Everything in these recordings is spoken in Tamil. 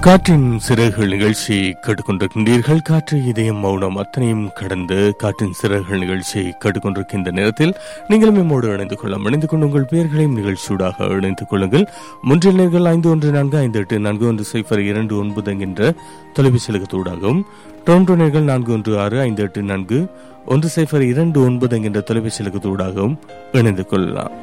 காற்றின் சிறகுகள் நிகழ்ச்சியை கேட்டுக்கொண்டிருக்கின்றீர்கள் காற்று இதயம் மௌனம் அத்தனையும் கடந்து காற்றின் சிறகுகள் நிகழ்ச்சியை கேட்டுக்கொண்டிருக்கின்ற நேரத்தில் நீங்களும் நம்மோடு இணைந்து கொள்ளலாம் இணைந்து கொண்டு உங்கள் பெயர்களையும் நிகழ்ச்சியூடாக இணைத்துக் கொள்ளுங்கள் முன்றில் நேர்கள் ஐந்து ஒன்று நான்கு ஐந்து எட்டு நான்கு ஒன்று சைஃபர் இரண்டு ஒன்பது என்கின்ற தொலைபேசி இலக்கத்தூடாகவும் டொரண்டோ நேர்கள் நான்கு ஒன்று ஆறு ஐந்து எட்டு நான்கு ஒன்று சைஃபர் இரண்டு ஒன்பது என்கின்ற தொலைபேசி இலக்கத்தூடாகவும் இணைந்து கொள்ளலாம்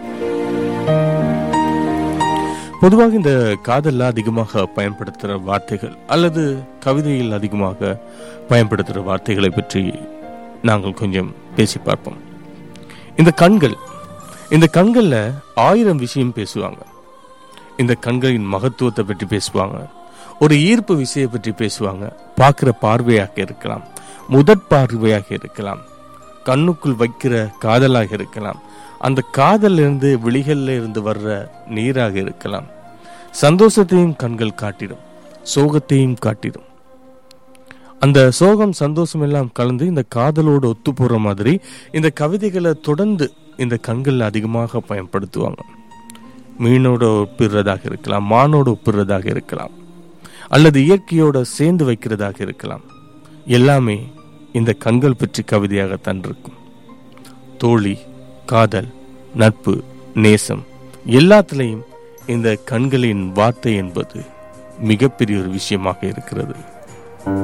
பொதுவாக இந்த காதல்ல அதிகமாக பயன்படுத்துகிற வார்த்தைகள் அல்லது கவிதையில் அதிகமாக பயன்படுத்துகிற வார்த்தைகளை பற்றி நாங்கள் கொஞ்சம் பேசி பார்ப்போம் இந்த கண்கள் இந்த கண்கள்ல ஆயிரம் விஷயம் பேசுவாங்க இந்த கண்களின் மகத்துவத்தை பற்றி பேசுவாங்க ஒரு ஈர்ப்பு விஷய பற்றி பேசுவாங்க பார்க்கிற பார்வையாக இருக்கலாம் முதற் பார்வையாக இருக்கலாம் கண்ணுக்குள் வைக்கிற காதலாக இருக்கலாம் அந்த காதல்ல இருந்து விழிகள்ல இருந்து வர்ற நீராக இருக்கலாம் சந்தோஷத்தையும் கண்கள் காட்டிடும் சோகத்தையும் காட்டிடும் அந்த சோகம் சந்தோஷம் எல்லாம் கலந்து இந்த காதலோடு ஒத்து போற மாதிரி இந்த கவிதைகளை தொடர்ந்து இந்த கண்கள் அதிகமாக பயன்படுத்துவாங்க மீனோட ஒப்பிடுறதாக இருக்கலாம் மானோட ஒப்பிடுறதாக இருக்கலாம் அல்லது இயற்கையோட சேர்ந்து வைக்கிறதாக இருக்கலாம் எல்லாமே இந்த கண்கள் பற்றி கவிதையாகத்தான் இருக்கும் தோழி காதல் நட்பு நேசம் எல்லாத்துலேயும் இந்த கண்களின் வார்த்தை என்பது மிகப்பெரிய ஒரு விஷயமாக இருக்கிறது